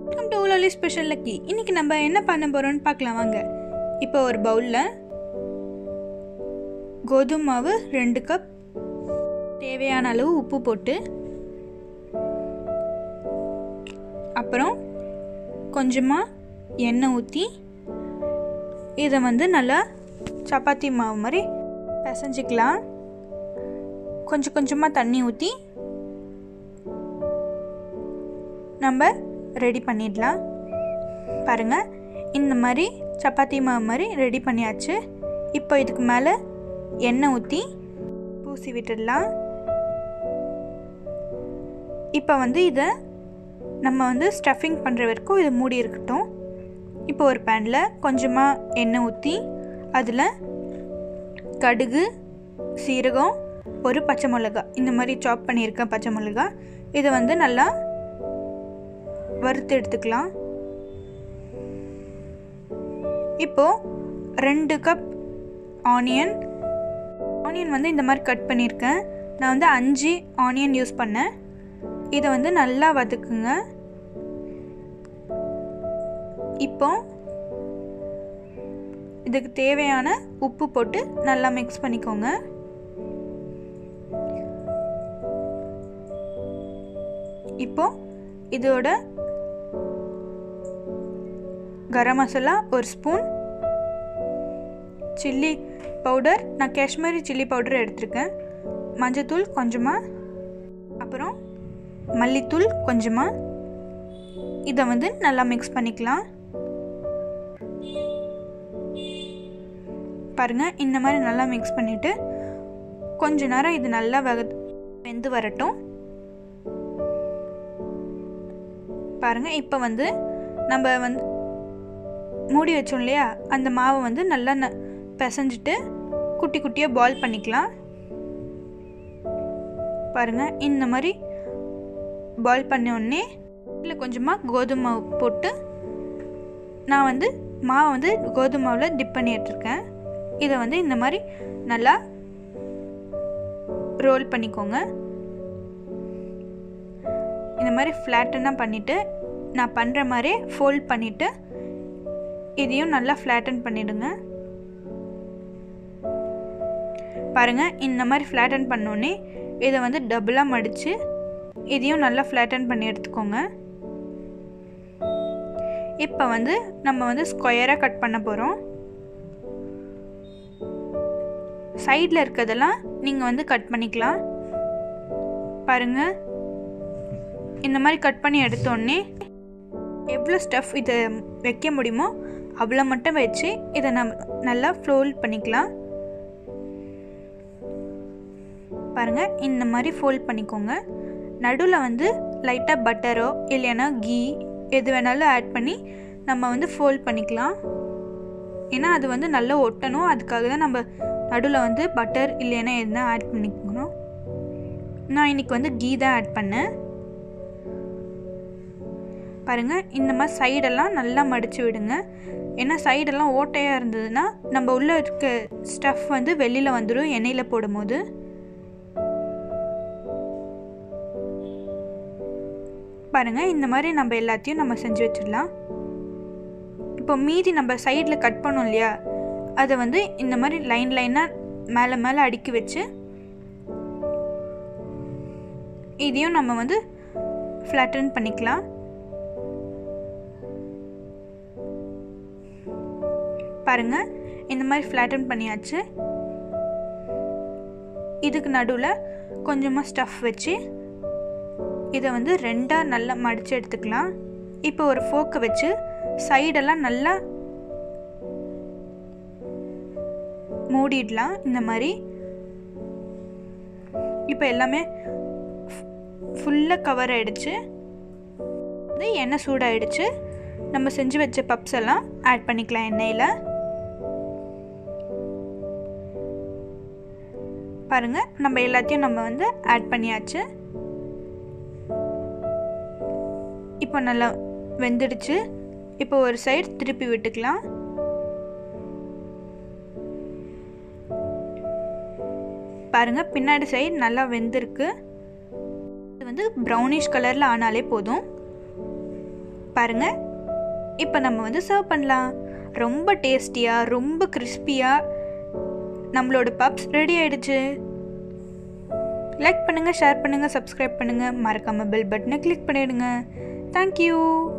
welcome to உலோலி special lucky இன்னைக்கு நம்ம என்ன பண்ண போறோம்னு பார்க்கலாம் வாங்க இப்போ ஒரு பவுலில் கோதுமை மாவு ரெண்டு கப் தேவையான அளவு உப்பு போட்டு அப்புறம் கொஞ்சமாக எண்ணெய் ஊற்றி இதை வந்து நல்லா சப்பாத்தி மாவு மாதிரி பிசைஞ்சிக்கலாம் கொஞ்சம் கொஞ்சமாக தண்ணி ஊற்றி நம்ம ரெடி பண்ணிடலாம் பாருங்கள் இந்த மாதிரி சப்பாத்தி மாவு மாதிரி ரெடி பண்ணியாச்சு இப்போ இதுக்கு மேலே எண்ணெய் ஊற்றி பூசி விட்டுடலாம் இப்போ வந்து இதை நம்ம வந்து ஸ்டஃபிங் பண்ணுற வரைக்கும் இது மூடி இருக்கட்டும் இப்போ ஒரு பேனில் கொஞ்சமாக எண்ணெய் ஊற்றி அதில் கடுகு சீரகம் ஒரு பச்சை மிளகா இந்த மாதிரி சாப் பண்ணியிருக்கேன் பச்சை மிளகா இதை வந்து நல்லா வறுத்து எடுத்துக்கலாம் இப்போ ரெண்டு கப் ஆனியன் ஆனியன் வந்து இந்த மாதிரி கட் பண்ணியிருக்கேன் நான் வந்து அஞ்சு ஆனியன் யூஸ் பண்ணேன் இதை வந்து நல்லா வதக்குங்க இப்போ இதுக்கு தேவையான உப்பு போட்டு நல்லா மிக்ஸ் பண்ணிக்கோங்க இப்போ இதோட கரம் மசாலா ஒரு ஸ்பூன் சில்லி பவுடர் நான் காஷ்மீரி சில்லி பவுடர் எடுத்திருக்கேன் மஞ்சத்தூள் கொஞ்சமாக அப்புறம் மல்லித்தூள் கொஞ்சமாக இதை வந்து நல்லா மிக்ஸ் பண்ணிக்கலாம் பாருங்கள் இந்த மாதிரி நல்லா மிக்ஸ் பண்ணிவிட்டு கொஞ்ச நேரம் இது நல்லா வெக வெந்து வரட்டும் பாருங்கள் இப்போ வந்து நம்ம வந்து மூடி வச்சோம் இல்லையா அந்த மாவை வந்து நல்லா ந பிசைஞ்சிட்டு குட்டி குட்டியாக பால் பண்ணிக்கலாம் பாருங்கள் இந்த மாதிரி பால் பண்ண உடனே இல்லை கொஞ்சமாக கோதுமை மாவு போட்டு நான் வந்து மாவை வந்து கோதுமை மாவில் டிப் பண்ணி எடுத்துருக்கேன் இதை வந்து இந்த மாதிரி நல்லா ரோல் பண்ணிக்கோங்க இந்த மாதிரி ஃப்ளாட்டனாக பண்ணிவிட்டு நான் பண்ணுற மாதிரி ஃபோல்ட் பண்ணிவிட்டு இதையும் நல்லா ஃப்ளாட்டன் பண்ணிடுங்க பாருங்கள் இந்த மாதிரி ஃப்ளாட்டன் பண்ணோடனே இதை வந்து டபுளாக மடித்து இதையும் நல்லா ஃப்ளாட்டன் பண்ணி எடுத்துக்கோங்க இப்போ வந்து நம்ம வந்து ஸ்கொயராக கட் பண்ண போகிறோம் சைடில் இருக்கிறதெல்லாம் நீங்கள் வந்து கட் பண்ணிக்கலாம் பாருங்கள் இந்த மாதிரி கட் பண்ணி எடுத்தோடனே எவ்வளோ ஸ்டஃப் இதை வைக்க முடியுமோ அவ்வளோ மட்டும் வச்சு இதை நம்ம நல்லா ஃபோல்ட் பண்ணிக்கலாம் பாருங்கள் இந்த மாதிரி ஃபோல்ட் பண்ணிக்கோங்க நடுவில் வந்து லைட்டாக பட்டரோ இல்லைன்னா கீ எது வேணாலும் ஆட் பண்ணி நம்ம வந்து ஃபோல்ட் பண்ணிக்கலாம் ஏன்னா அது வந்து நல்லா ஒட்டணும் அதுக்காக தான் நம்ம நடுவில் வந்து பட்டர் இல்லைன்னா எதுனா ஆட் பண்ணிக்கணும் நான் இன்றைக்கி வந்து கீ தான் ஆட் பண்ணேன் பாருங்கள் இந்த மாதிரி சைடெல்லாம் நல்லா மடித்து விடுங்க ஏன்னா சைடெல்லாம் ஓட்டையாக இருந்ததுன்னா நம்ம உள்ளே இருக்க ஸ்டஃப் வந்து வெளியில் வந்துடும் எண்ணெயில் போடும்போது பாருங்கள் இந்த மாதிரி நம்ம எல்லாத்தையும் நம்ம செஞ்சு வச்சிடலாம் இப்போ மீதி நம்ம சைடில் கட் பண்ணோம் இல்லையா அதை வந்து இந்த மாதிரி லைன் லைனாக மேலே மேலே அடுக்கி வச்சு இதையும் நம்ம வந்து ஃப்ளாட்டன் பண்ணிக்கலாம் பாருங்கள் இந்த மாதிரி ஃப்ளாட்டன் பண்ணியாச்சு இதுக்கு நடுவில் கொஞ்சமாக ஸ்டஃப் வச்சு இதை வந்து ரெண்டாக நல்லா மடித்து எடுத்துக்கலாம் இப்போ ஒரு ஃபோக்கை வச்சு சைடெல்லாம் நல்லா மூடிடலாம் இந்த மாதிரி இப்போ எல்லாமே ஃபுல்லாக கவர் ஆகிடுச்சு இது எண்ணெய் சூடாகிடுச்சு நம்ம செஞ்சு வச்ச பப்ஸ் எல்லாம் ஆட் பண்ணிக்கலாம் எண்ணெயில் பாருங்கள் நம்ம எல்லாத்தையும் நம்ம வந்து ஆட் பண்ணியாச்சு இப்போ நல்லா வெந்துடுச்சு இப்போ ஒரு சைடு திருப்பி விட்டுக்கலாம் பாருங்கள் பின்னாடி சைடு நல்லா வெந்திருக்கு இது வந்து ப்ரௌனிஷ் கலரில் ஆனாலே போதும் பாருங்கள் இப்போ நம்ம வந்து சர்வ் பண்ணலாம் ரொம்ப டேஸ்டியாக ரொம்ப கிறிஸ்பியாக நம்மளோட பப்ஸ் ரெடி ஆயிடுச்சு லைக் பண்ணுங்கள் ஷேர் பண்ணுங்கள் சப்ஸ்கிரைப் பண்ணுங்கள் மறக்காமல் பெல் பட்டனை கிளிக் பண்ணிவிடுங்க தேங்க்யூ